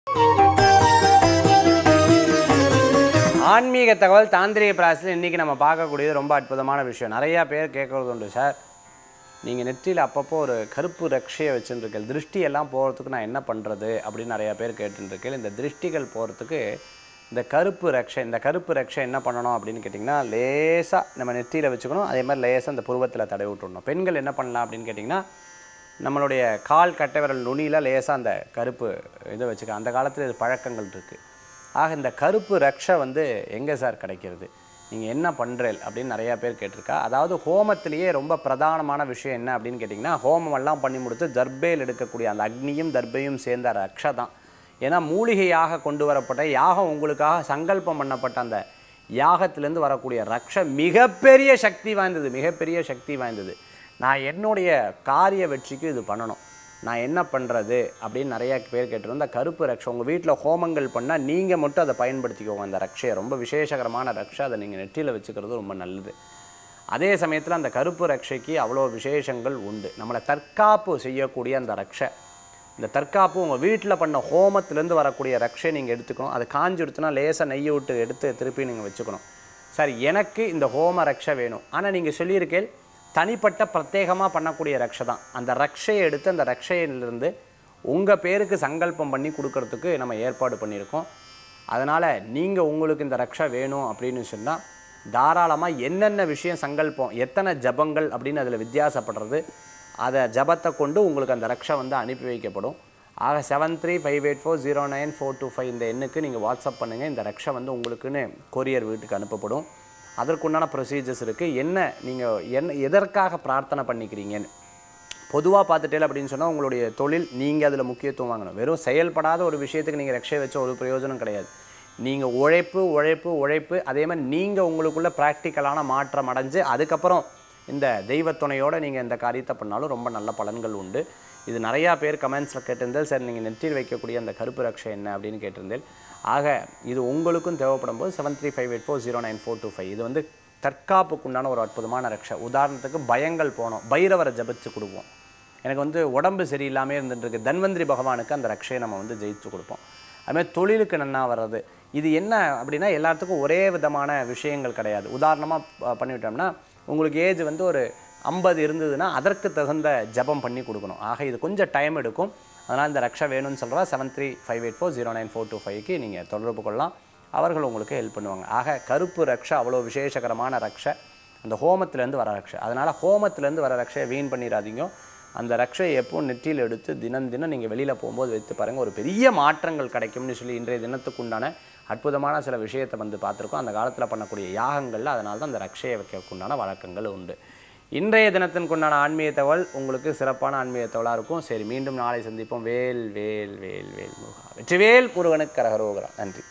ஆன்மீக தகவல் தாந்திரிக பிராசத்தில் இன்றைக்கி நம்ம பார்க்கக்கூடியது ரொம்ப அற்புதமான விஷயம் நிறையா பேர் கேட்குறது உண்டு சார் நீங்கள் நெற்றியில் அப்பப்போ ஒரு கருப்பு ரக்ஷையை வச்சுருக்கேன் திருஷ்டி எல்லாம் போகிறதுக்கு நான் என்ன பண்ணுறது அப்படின்னு நிறையா பேர் கேட்டுருக்கேன் இந்த திருஷ்டிகள் போகிறதுக்கு இந்த கருப்பு ரக்ஷை இந்த கருப்பு ரக்ஷை என்ன பண்ணணும் அப்படின்னு கேட்டிங்கன்னா லேசாக நம்ம நெற்றியில் வச்சுக்கணும் அதே மாதிரி லேசாக இந்த புருவத்தில் தடவி விட்டுடணும் பெண்கள் என்ன பண்ணலாம் அப்படின்னு கேட்டிங்கன்னா நம்மளுடைய கால் கட்டை விரல் நுனியில் லேசாக அந்த கருப்பு இதை வச்சுக்க அந்த காலத்தில் இது பழக்கங்கள் இருக்குது ஆக இந்த கருப்பு ரக்ஷை வந்து எங்கே சார் கிடைக்கிறது நீங்கள் என்ன பண்ணுறேல் அப்படின்னு நிறையா பேர் கேட்டிருக்கா அதாவது ஹோமத்திலேயே ரொம்ப பிரதானமான விஷயம் என்ன அப்படின்னு கேட்டிங்கன்னா ஹோமம் எல்லாம் பண்ணி முடித்து தர்பேல் எடுக்கக்கூடிய அந்த அக்னியும் தர்பையும் சேர்ந்த ரக்ஷை தான் ஏன்னா மூலிகையாக கொண்டு வரப்பட்ட யாகம் உங்களுக்காக சங்கல்பம் பண்ணப்பட்ட அந்த யாகத்திலேருந்து வரக்கூடிய ரக்ஷை மிகப்பெரிய சக்தி வாய்ந்தது மிகப்பெரிய சக்தி வாய்ந்தது நான் என்னுடைய காரிய வெற்றிக்கு இது பண்ணணும் நான் என்ன பண்ணுறது அப்படின்னு நிறைய பேர் கேட்டிருந்தோம் இந்த கருப்பு ரக்ஷை உங்கள் வீட்டில் ஹோமங்கள் பண்ணால் நீங்கள் மட்டும் அதை பயன்படுத்திக்கோங்க அந்த ரக்ஷையை ரொம்ப விசேஷகரமான ரக்ஷை அதை நீங்கள் நெற்றியில் வச்சுக்கிறது ரொம்ப நல்லது அதே சமயத்தில் அந்த கருப்பு ரக்ஷைக்கு அவ்வளோ விசேஷங்கள் உண்டு நம்மளை தற்காப்பு செய்யக்கூடிய அந்த ரக்ஷை இந்த தற்காப்பு உங்கள் வீட்டில் பண்ண ஹோமத்திலேருந்து வரக்கூடிய ரக்ஷை நீங்கள் எடுத்துக்கணும் அது காஞ்சி எடுத்துனா லேசாக நெய்யை விட்டு எடுத்து திருப்பி நீங்கள் வச்சுக்கணும் சார் எனக்கு இந்த ஹோம ரக்ஷை வேணும் ஆனால் நீங்கள் சொல்லியிருக்கேன் தனிப்பட்ட பிரத்யேகமாக பண்ணக்கூடிய ரக்ஷை தான் அந்த ரக்ஷையை எடுத்து அந்த ரக்ஷையிலிருந்து உங்கள் பேருக்கு சங்கல்பம் பண்ணி கொடுக்கறதுக்கு நம்ம ஏற்பாடு பண்ணியிருக்கோம் அதனால் நீங்கள் உங்களுக்கு இந்த ரக்ஷை வேணும் அப்படின்னு சொன்னால் தாராளமாக என்னென்ன விஷயம் சங்கல்பம் எத்தனை ஜபங்கள் அப்படின்னு அதில் வித்தியாசப்படுறது அதை ஜபத்தை கொண்டு உங்களுக்கு அந்த ரக்ஷை வந்து அனுப்பி வைக்கப்படும் ஆக seven three five eight four zero nine four two five இந்த எண்ணுக்கு நீங்கள் வாட்ஸ்அப் பண்ணுங்கள் இந்த ரக்ஷை வந்து உங்களுக்குன்னு கொரியர் வீட்டுக்கு அனுப்பப்படும் அதற்குண்டான ப்ரொசீஜர்ஸ் இருக்குது என்ன நீங்கள் என்ன எதற்காக பிரார்த்தனை பண்ணிக்கிறீங்கன்னு பொதுவாக பார்த்துட்டே அப்படின்னு சொன்னால் உங்களுடைய தொழில் நீங்கள் அதில் முக்கியத்துவம் வாங்கணும் வெறும் செயல்படாத ஒரு விஷயத்துக்கு நீங்கள் ரக்ஷை வச்ச ஒரு பிரயோஜனம் கிடையாது நீங்கள் உழைப்பு உழைப்பு உழைப்பு அதே மாதிரி நீங்கள் உங்களுக்குள்ள ப்ராக்டிக்கலான மாற்றம் அடைஞ்சு அதுக்கப்புறம் இந்த தெய்வத்துணையோடு நீங்கள் இந்த காரியத்தை பண்ணாலும் ரொம்ப நல்ல பலன்கள் உண்டு இது நிறையா பேர் கமெண்ட்ஸில் கேட்டிருந்தேன் சார் நீங்கள் நெற்றியில் வைக்கக்கூடிய அந்த கருப்பு ரக்ஷை என்ன அப்படின்னு கேட்டிருந்தேன் ஆக இது உங்களுக்கும் தேவைப்படும் போது seven three five eight four zero nine four two five இது வந்து தற்காப்புக்குண்டான ஒரு அற்புதமான ரக்ஷை உதாரணத்துக்கு பயங்கள் போனோம் பைரவரை ஜபிச்சு கொடுப்போம் எனக்கு வந்து உடம்பு சரியில்லாமல் இருந்துட்டுருக்கு தன்வந்திரி பகவானுக்கு அந்த ரக்ஷையை நம்ம வந்து ஜெயிச்சு கொடுப்போம் அதுமாதிரி தொழிலுக்கு நன்னா வர்றது இது என்ன அப்படின்னா எல்லாத்துக்கும் ஒரே விதமான விஷயங்கள் கிடையாது உதாரணமாக பண்ணிவிட்டோம்னா உங்களுக்கு ஏஜ் வந்து ஒரு ஐம்பது இருந்ததுன்னா அதற்கு தகுந்த ஜபம் பண்ணி கொடுக்கணும் ஆக இது கொஞ்சம் டைம் எடுக்கும் அதனால் இந்த ரக்ஷா வேணும்னு சொல்கிறா seven three five eight four zero nine four two ஃபைவ்க்கு நீங்கள் தொடர்பு கொள்ளலாம் அவர்கள் உங்களுக்கு ஹெல்ப் பண்ணுவாங்க ஆக கருப்பு ரக்ஷா அவ்வளோ விசேஷகரமான ரக்ஷை அந்த ஹோமத்திலேருந்து வர ரக்ஷை அதனால் ஹோமத்திலேருந்து வர ரக்ஷையை வீண் பண்ணிடாதீங்க அந்த ரக்ஷையை எப்போ நெற்றியில் எடுத்து தினம் தினம் நீங்கள் வெளியில் போகும்போது வைத்து பாருங்கள் ஒரு பெரிய மாற்றங்கள் கிடைக்கும்னு சொல்லி இன்றைய தினத்துக்கு உண்டான அற்புதமான சில விஷயத்தை வந்து பார்த்துருக்கோம் அந்த காலத்தில் பண்ணக்கூடிய யாகங்களில் அதனால தான் அந்த ரக்ஷையை வைக்கக்குண்டான வழக்கங்கள் உண்டு இன்றைய தினத்திற்குண்டான ஆன்மீக தகவல் உங்களுக்கு சிறப்பான ஆன்மீக தகவலாக இருக்கும் சரி மீண்டும் நாளை சந்திப்போம் வேல் வேல் வேல் வேல் முருகா வெற்றிவேல் முருகனுக்கு கரகரோகரா நன்றி